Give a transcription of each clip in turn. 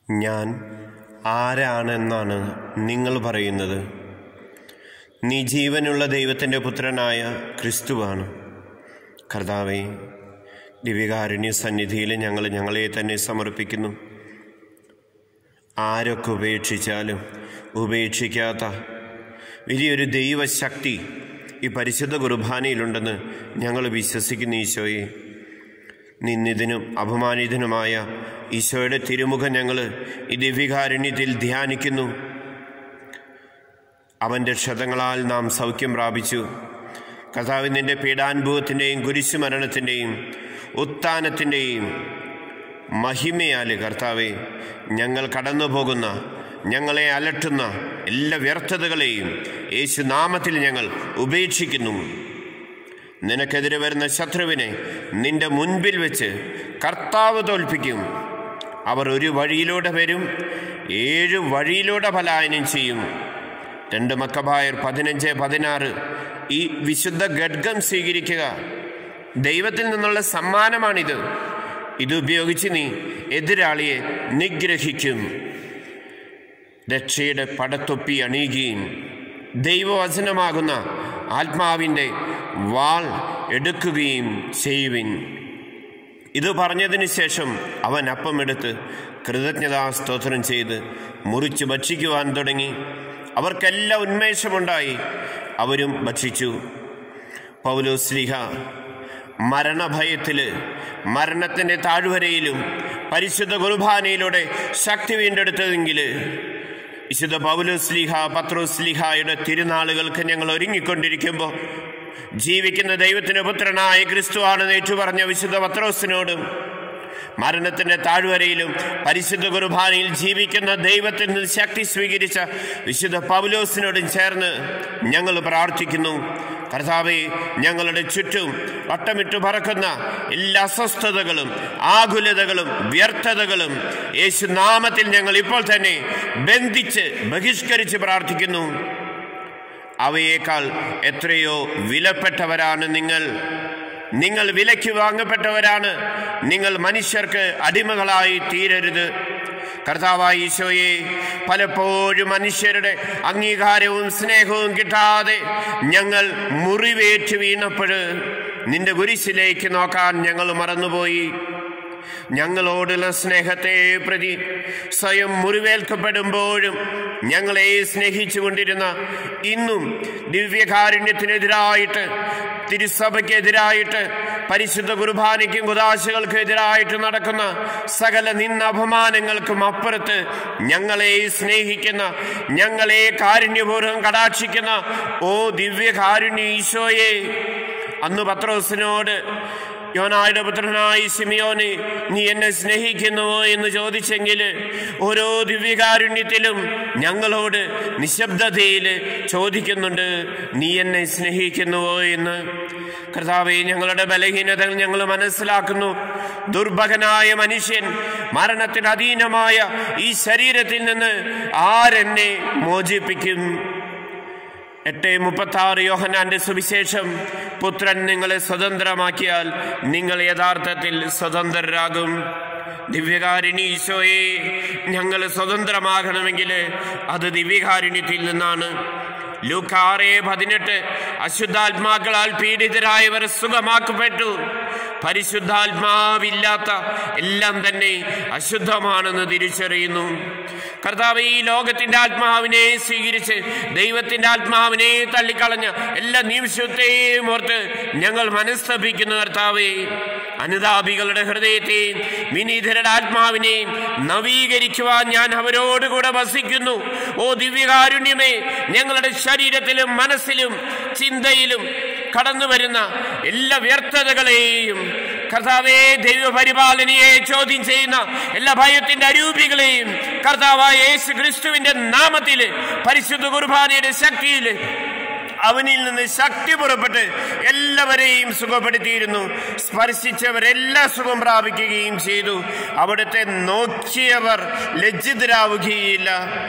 ഞാൻ ആരാണെന്നാണ് നിങ്ങൾ പറയുന്നത് നീ ജീവനുള്ള ദൈവത്തിൻ്റെ പുത്രനായ ക്രിസ്തുവാണ് കർത്താവെ ദിവ്യകാരുണ്യ സന്നിധിയിൽ ഞങ്ങൾ ഞങ്ങളെ തന്നെ സമർപ്പിക്കുന്നു ആരൊക്കെ ഉപേക്ഷിച്ചാലും ഉപേക്ഷിക്കാത്ത വലിയൊരു ദൈവശക്തി ഈ പരിശുദ്ധ കുർബാനയിലുണ്ടെന്ന് ഞങ്ങൾ വിശ്വസിക്കുന്നു ഈശോയെ നിന്ദിതനും അപമാനിതനുമായ ഈശോയുടെ തിരുമുഖം ഞങ്ങൾ ഈ ദിവ്യകാരുണ്യത്തിൽ ധ്യാനിക്കുന്നു അവൻ്റെ ക്ഷതങ്ങളാൽ നാം സൗഖ്യം പ്രാപിച്ചു കഥാവ് നിന്റെ പീഡാനുഭവത്തിൻ്റെയും കുരിശുമരണത്തിൻ്റെയും ഉത്ഥാനത്തിൻ്റെയും മഹിമയാൽ കർത്താവെ ഞങ്ങൾ കടന്നു പോകുന്ന ഞങ്ങളെ അലട്ടുന്ന എല്ലാ വ്യർത്ഥതകളെയും യേശു നാമത്തിൽ ഞങ്ങൾ ഉപേക്ഷിക്കുന്നു നിനക്കെതിരെ വരുന്ന ശത്രുവിനെ നിന്റെ മുൻപിൽ വെച്ച് കർത്താവ് തോൽപ്പിക്കും അവർ ഒരു വഴിയിലൂടെ വരും ഏഴ് വഴിയിലൂടെ പലായനം ചെയ്യും രണ്ട് മക്കബായർ പതിനഞ്ച് പതിനാറ് ഈ വിശുദ്ധ ഖഡ്ഗം സ്വീകരിക്കുക ദൈവത്തിൽ നിന്നുള്ള സമ്മാനമാണിത് ഇത് ഉപയോഗിച്ച് നീ എതിരാളിയെ നിഗ്രഹിക്കും രക്ഷയുടെ പടത്തൊപ്പി അണിയുകയും ദൈവവചനമാകുന്ന ആത്മാവിൻ്റെ വാൾ എടുക്കുകയും ചെയ്യുവിൻ ഇത് പറഞ്ഞതിന് ശേഷം അവൻ അപ്പമെടുത്ത് കൃതജ്ഞതാ സ്തോത്രം ചെയ്ത് മുറിച്ച് ഭക്ഷിക്കുവാൻ തുടങ്ങി അവർക്കെല്ലാം ഉന്മേഷമുണ്ടായി അവരും ഭക്ഷിച്ചു പൗലോസ്ലിഹ മരണഭയത്തിൽ മരണത്തിൻ്റെ താഴ്വരയിലും പരിശുദ്ധ കുർബാനയിലൂടെ ശക്തി വീണ്ടെടുത്തതെങ്കിൽ വിശുദ്ധ പൗലോസ്ലിഹ പത്രോസ്ലിഹായുടെ തിരുനാളുകൾക്ക് ഞങ്ങൾ ഒരുങ്ങിക്കൊണ്ടിരിക്കുമ്പോൾ ജീവിക്കുന്ന ദൈവത്തിന് പുത്രനായ ക്രിസ്തുവാണെന്ന് ഏറ്റുപറഞ്ഞ വിശുദ്ധ പത്രോസിനോടും മരണത്തിന്റെ താഴ്വരയിലും പരിശുദ്ധ കുർബാനയിൽ ജീവിക്കുന്ന ദൈവത്തിൽ നിന്ന് ശക്തി സ്വീകരിച്ച വിശുദ്ധ പൗലോസിനോടും ചേർന്ന് ഞങ്ങൾ പ്രാർത്ഥിക്കുന്നു കർത്താവെ ഞങ്ങളുടെ ചുറ്റും വട്ടമിട്ട് പറക്കുന്ന എല്ലാ അസ്വസ്ഥതകളും ആകുലതകളും വ്യർത്ഥതകളും യേശു നാമത്തിൽ ഞങ്ങൾ ഇപ്പോൾ തന്നെ ബന്ധിച്ച് ബഹിഷ്കരിച്ച് പ്രാർത്ഥിക്കുന്നു അവയേക്കാൾ എത്രയോ വിലപ്പെട്ടവരാണ് നിങ്ങൾ നിങ്ങൾ വിലയ്ക്ക് വാങ്ങപ്പെട്ടവരാണ് നിങ്ങൾ മനുഷ്യർക്ക് അടിമകളായി തീരരുത് കർത്താവായ ഈശോയെ പലപ്പോഴും മനുഷ്യരുടെ അംഗീകാരവും സ്നേഹവും കിട്ടാതെ ഞങ്ങൾ മുറിവേറ്റ് വീണപ്പോൾ നിന്റെ കുരിശിലേക്ക് നോക്കാൻ ഞങ്ങൾ മറന്നുപോയി ഞങ്ങളോടുള്ള സ്നേഹത്തെ പ്രതി സ്വയം മുറിവേൽക്കപ്പെടുമ്പോഴും ഞങ്ങളെ സ്നേഹിച്ചു കൊണ്ടിരുന്ന ഇന്നും ദിവ്യകാരുണ്യത്തിനെതിരായിട്ട് തിരുസഭയ്ക്കെതിരായിട്ട് പരിശുദ്ധ കുർബാനയ്ക്കും കുദാശകൾക്കും എതിരായിട്ട് നടക്കുന്ന സകല നിന്ന അപമാനങ്ങൾക്കും അപ്പുറത്ത് ഞങ്ങളെ സ്നേഹിക്കുന്ന ഞങ്ങളെ കാരുണ്യപൂർവ്വം കടാക്ഷിക്കുന്ന ഓ ദിവ്യകാരുണ്യ ഈശോയെ അന്ന് പത്രോസിനോട് യോനായുടെ പുത്രനായി സിമിയോന് നീ എന്നെ സ്നേഹിക്കുന്നുവോ എന്ന് ചോദിച്ചെങ്കിൽ ഓരോ ദിവ്യകാരുണ്യത്തിലും ഞങ്ങളോട് നിശബ്ദതയിൽ ചോദിക്കുന്നുണ്ട് നീ എന്നെ സ്നേഹിക്കുന്നുവോ എന്ന് കർത്താവെ ഞങ്ങളുടെ ബലഹീനതകൾ ഞങ്ങൾ മനസ്സിലാക്കുന്നു ദുർഭകനായ മനുഷ്യൻ മരണത്തിന് അധീനമായ ഈ ശരീരത്തിൽ നിന്ന് ആരെന്നെ മോചിപ്പിക്കും എട്ട് മുപ്പത്തി ആറ് യോഹനാന്റെ സുവിശേഷം പുത്രൻ നിങ്ങളെ സ്വതന്ത്രമാക്കിയാൽ നിങ്ങൾ യഥാർത്ഥത്തിൽ സ്വതന്ത്രരാകും ദിവ്യകാരിണി ഈശോയെ ഞങ്ങൾ സ്വതന്ത്രമാകണമെങ്കിൽ അത് ദിവ്യകാരുണ്യത്തിൽ നിന്നാണ് ലൂക്കാറ് പതിനെട്ട് അശുദ്ധാത്മാക്കളാൽ പീഡിതരായവർ സുഖമാക്കപ്പെട്ടു പരിശുദ്ധാത്മാവില്ലാത്ത എല്ലാം തന്നെ അശുദ്ധമാണെന്ന് തിരിച്ചറിയുന്നു കർത്താവ് ഈ ലോകത്തിന്റെ ആത്മാവിനെ സ്വീകരിച്ച് ദൈവത്തിന്റെ ആത്മാവിനെ തള്ളിക്കളഞ്ഞ എല്ലാ നിമിഷത്തെയും ഓർത്ത് ഞങ്ങൾ മനസ്തപിക്കുന്നു കർത്താവേ അനുതാപികളുടെ ഹൃദയത്തെയും വിനീതരുടെ ആത്മാവിനെയും നവീകരിക്കുവാൻ ഞാൻ അവരോടുകൂടെ വസിക്കുന്നു ഓ ദിവ്യകാരുണ്യമേ ഞങ്ങളുടെ ശരീരത്തിലും മനസ്സിലും ചിന്തയിലും കടന്നു വരുന്ന എല്ലാ വ്യർത്ഥതകളെയും കർത്താവേ ദൈവപരിപാലനയെ ചോദ്യം ചെയ്യുന്ന എല്ലാ ഭയത്തിന്റെ അരൂപികളെയും കർത്താവായ യേശു ക്രിസ്തുവിന്റെ നാമത്തിൽ പരിശുദ്ധ കുർബാനയുടെ ശക്തിയിൽ അവനിൽ നിന്ന് ശക്തി പുറപ്പെട്ട് എല്ലാവരെയും സുഖപ്പെടുത്തിയിരുന്നു സ്പർശിച്ചവരെല്ലാം സുഖം പ്രാപിക്കുകയും ചെയ്തു അവിടുത്തെ നോക്കിയവർ ലജ്ജിതരാവുകയില്ല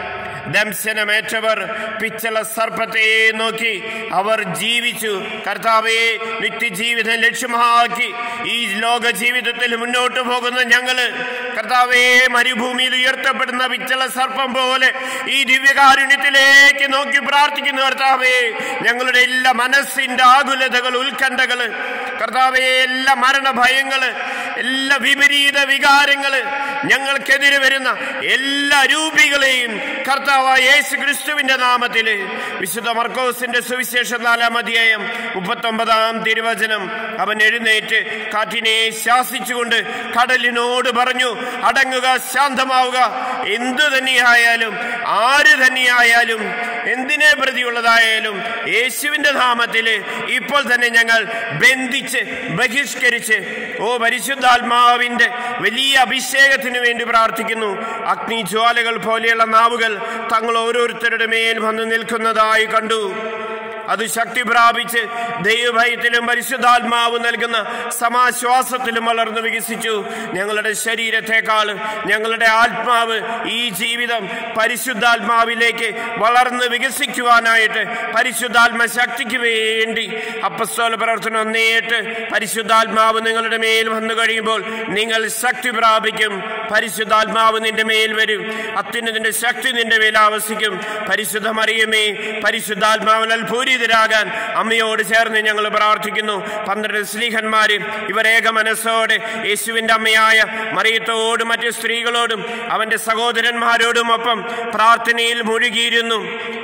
ദംശനമേറ്റവർ പിച്ചള സർപ്പത്തെ നോക്കി അവർ ജീവിച്ചു കർത്താവെ നിത്യജീവിതം ലക്ഷ്യമാക്കി ഈ ലോക ജീവിതത്തിൽ മുന്നോട്ട് പോകുന്ന ഞങ്ങള് കർത്താവെ മരുഭൂമിയിൽ ഉയർത്തപ്പെടുന്ന പിച്ചള സർപ്പം പോലെ ഈ ദിവ്യകാരുണ്യത്തിലേക്ക് നോക്കി പ്രാർത്ഥിക്കുന്നു കർത്താവെ ഞങ്ങളുടെ എല്ലാ മനസ്സിന്റെ ആകുലതകൾ ഉത്കണ്ഠകള് കർത്താവെ എല്ലാ മരണഭയങ്ങള് എല്ലാ വിപരീത വികാരങ്ങള് ഞങ്ങൾക്കെതിരെ വരുന്ന എല്ലാ രൂപികളെയും കർത്താവായ യേശു ക്രിസ്തുവിന്റെ നാമത്തില് വിശുദ്ധ മർക്കോസിന്റെ സുവിശേഷം നാലാം അധ്യായം മുപ്പത്തൊമ്പതാം തിരുവചനം അവൻ എഴുന്നേറ്റ് കാറ്റിനെ ശാസിച്ചുകൊണ്ട് കടലിനോട് പറഞ്ഞു അടങ്ങുക ശാന്തമാവുക എന്തു തന്നെയായാലും ആര് തന്നെയായാലും എന്തിനെ പ്രതിയുള്ളതായാലും യേശുവിന്റെ നാമത്തില് ഇപ്പോൾ തന്നെ ഞങ്ങൾ ബന്ധിച്ച് ബഹിഷ്കരിച്ച് ഓ പരിശുദ്ധാത്മാവിന്റെ വലിയ അഭിഷേകത്തിന് വേണ്ടി പ്രാർത്ഥിക്കുന്നു അഗ്നി ജ്വാലകൾ പോലെയുള്ള നാവുകൾ തങ്ങൾ ഓരോരുത്തരുടെ മേൽ വന്ന് നിൽക്കുന്നതായി കണ്ടു അത് ശക്തി പ്രാപിച്ച് ദൈവഭയത്തിലും പരിശുദ്ധാത്മാവ് നൽകുന്ന സമാശ്വാസത്തിലും വളർന്നു വികസിച്ചു ഞങ്ങളുടെ ശരീരത്തെക്കാൾ ഞങ്ങളുടെ ആത്മാവ് ഈ ജീവിതം പരിശുദ്ധാത്മാവിലേക്ക് വളർന്ന് വികസിക്കുവാനായിട്ട് പരിശുദ്ധാത്മ ശക്തിക്ക് വേണ്ടി അപ്പസ്തോല പ്രവർത്തനം ഒന്നേറ്റ് പരിശുദ്ധാത്മാവ് നിങ്ങളുടെ മേൽ വന്നു കഴിയുമ്പോൾ നിങ്ങൾ ശക്തി പ്രാപിക്കും പരിശുദ്ധാത്മാവ് നിന്റെ മേൽ വരും അത്യുന്നതിന്റെ ശക്തി നിന്റെ മേൽ ആവസിക്കും പരിശുദ്ധ മറിയമേ പരിശുദ്ധാത്മാവിനാൽ പൂരിതരാകാൻ അമ്മയോട് ചേർന്ന് ഞങ്ങൾ പ്രാർത്ഥിക്കുന്നു പന്ത്രണ്ട് സ്ലീഹന്മാരും ഇവർ ഏക മനസ്സോടെ യേശുവിന്റെ അമ്മയായ മറിയത്തോടും മറ്റു സ്ത്രീകളോടും അവന്റെ സഹോദരന്മാരോടും ഒപ്പം പ്രാർത്ഥനയിൽ മുഴുകിയിരുന്നു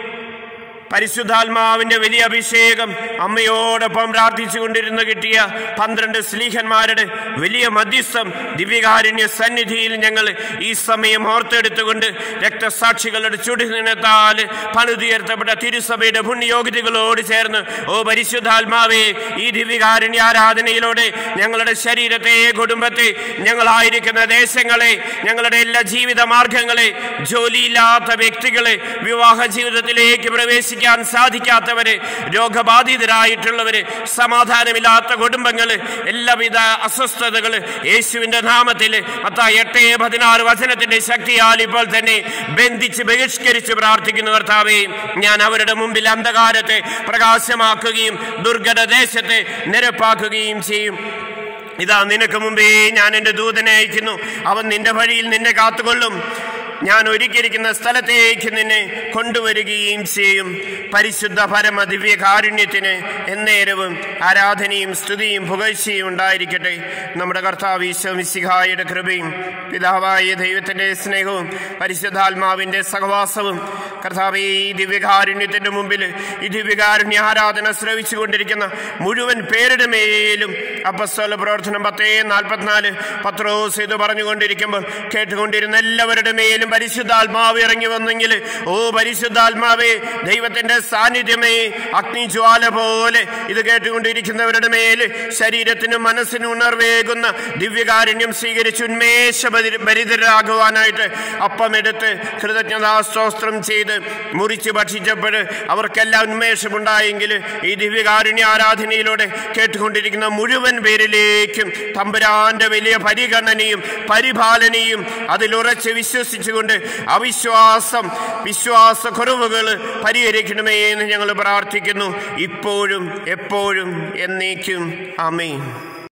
പരിശുദ്ധാത്മാവിന്റെ വലിയ അഭിഷേകം അമ്മയോടൊപ്പം പ്രാർത്ഥിച്ചുകൊണ്ടിരുന്ന് കിട്ടിയ പന്ത്രണ്ട് സ്ലീഹന്മാരുടെ വലിയ മധ്യസ്ഥം ദിവ്യകാരുണ്യ സന്നിധിയിൽ ഞങ്ങൾ ഈ സമയം ഓർത്തെടുത്തുകൊണ്ട് രക്തസാക്ഷികളുടെ ചുടുനിണത്താല് പണിതുയർത്തപ്പെട്ട തിരുസഭയുടെ പുണ്യയോഗ്യതകളോട് ചേർന്ന് ഓ പരിശുദ്ധാത്മാവേ ഈ ദിവ്യകാരുണ്യ ആരാധനയിലൂടെ ഞങ്ങളുടെ ശരീരത്തെ കുടുംബത്തെ ഞങ്ങളായിരിക്കുന്ന ദേശങ്ങളെ ഞങ്ങളുടെ എല്ലാ ജീവിത മാർഗങ്ങളെ ജോലിയില്ലാത്ത വ്യക്തികളെ വിവാഹ ജീവിതത്തിലേക്ക് പ്രവേശിക്കാൻ സാധിക്കാത്തവര് രോഗബാധിതരായിട്ടുള്ളവര് സമാധാനമില്ലാത്ത കുടുംബങ്ങള് എല്ലാവിധ അസ്വസ്ഥതകള് യേശുവിന്റെ നാമത്തിൽ അത്ത എട്ട് പതിനാറ് വചനത്തിന്റെ ശക്തിയാൽ ഇപ്പോൾ തന്നെ ബന്ധിച്ച് ബഹിഷ്കരിച്ച് പ്രാർത്ഥിക്കുന്നു കർത്താവേ ഞാൻ അവരുടെ മുമ്പിൽ അന്ധകാരത്തെ പ്രകാശമാക്കുകയും ദുർഘട ദേശത്തെ നിരപ്പാക്കുകയും ചെയ്യും ഇതാ നിനക്ക് മുമ്പേ ഞാൻ എൻ്റെ ദൂതനെ അയക്കുന്നു അവൻ നിന്റെ വഴിയിൽ നിന്നെ കാത്തുകൊള്ളും ഞാൻ ഒരുക്കിയിരിക്കുന്ന സ്ഥലത്തേക്ക് നിന്നെ കൊണ്ടുവരികയും ചെയ്യും പരിശുദ്ധ പരമ ദിവ്യ കാരുണ്യത്തിന് എന്നേരവും ആരാധനയും സ്തുതിയും പുകഴ്ചയും ഉണ്ടായിരിക്കട്ടെ നമ്മുടെ കർത്താവ് ഈശോമിശിഹായുടെ കൃപയും പിതാവായ ദൈവത്തിന്റെ സ്നേഹവും പരിശുദ്ധാത്മാവിന്റെ സഹവാസവും കർത്താവ് ഈ ദിവ്യകാരുണ്യത്തിന്റെ മുമ്പിൽ ഈ ദിവ്യകാരുണ്യ ആരാധന ശ്രവിച്ചു കൊണ്ടിരിക്കുന്ന മുഴുവൻ പേരുടെ മേലും അപ്പസ്തോല പ്രവർത്തനം പത്തേ നാൽപ്പത്തിനാല് പത്രോസ് ഇത് പറഞ്ഞുകൊണ്ടിരിക്കുമ്പോൾ കേട്ടുകൊണ്ടിരുന്ന എല്ലാവരുടെ മേലും പരിശുദ്ധാത്മാവ് ഇറങ്ങി വന്നെങ്കിൽ ഓ പരിശുദ്ധാത്മാവേ ദൈവത്തിന്റെ സാന്നിധ്യമേ അഗ്നിജ്വാല പോലെ ഇത് കേട്ടുകൊണ്ടിരിക്കുന്നവരുടെ മേൽ ശരീരത്തിനും മനസ്സിനും ഉണർവേകുന്ന ദിവ്യകാരുണ്യം സ്വീകരിച്ച് ഉന്മേഷ ഭരിതരാകുവാനായിട്ട് അപ്പമെടുത്ത് കൃതജ്ഞതാസ്തോത്രം ചെയ്ത് മുറിച്ച് ഭക്ഷിച്ചപ്പോൾ അവർക്കെല്ലാം ഉന്മേഷമുണ്ടായെങ്കിൽ ഈ ദിവ്യകാരുണ്യ ആരാധനയിലൂടെ കേട്ടുകൊണ്ടിരിക്കുന്ന മുഴുവൻ പേരിലേക്കും തമ്പുരാന്റെ വലിയ പരിഗണനയും പരിപാലനയും അതിലുറച്ച് വിശ്വസിച്ചുകൊണ്ട് അവിശ്വാസം വിശ്വാസ കുറവുകൾ പരിഹരിക്കണമേ എന്ന് ഞങ്ങൾ പ്രാർത്ഥിക്കുന്നു ഇപ്പോഴും എപ്പോഴും എന്നേക്കും ആമേൻ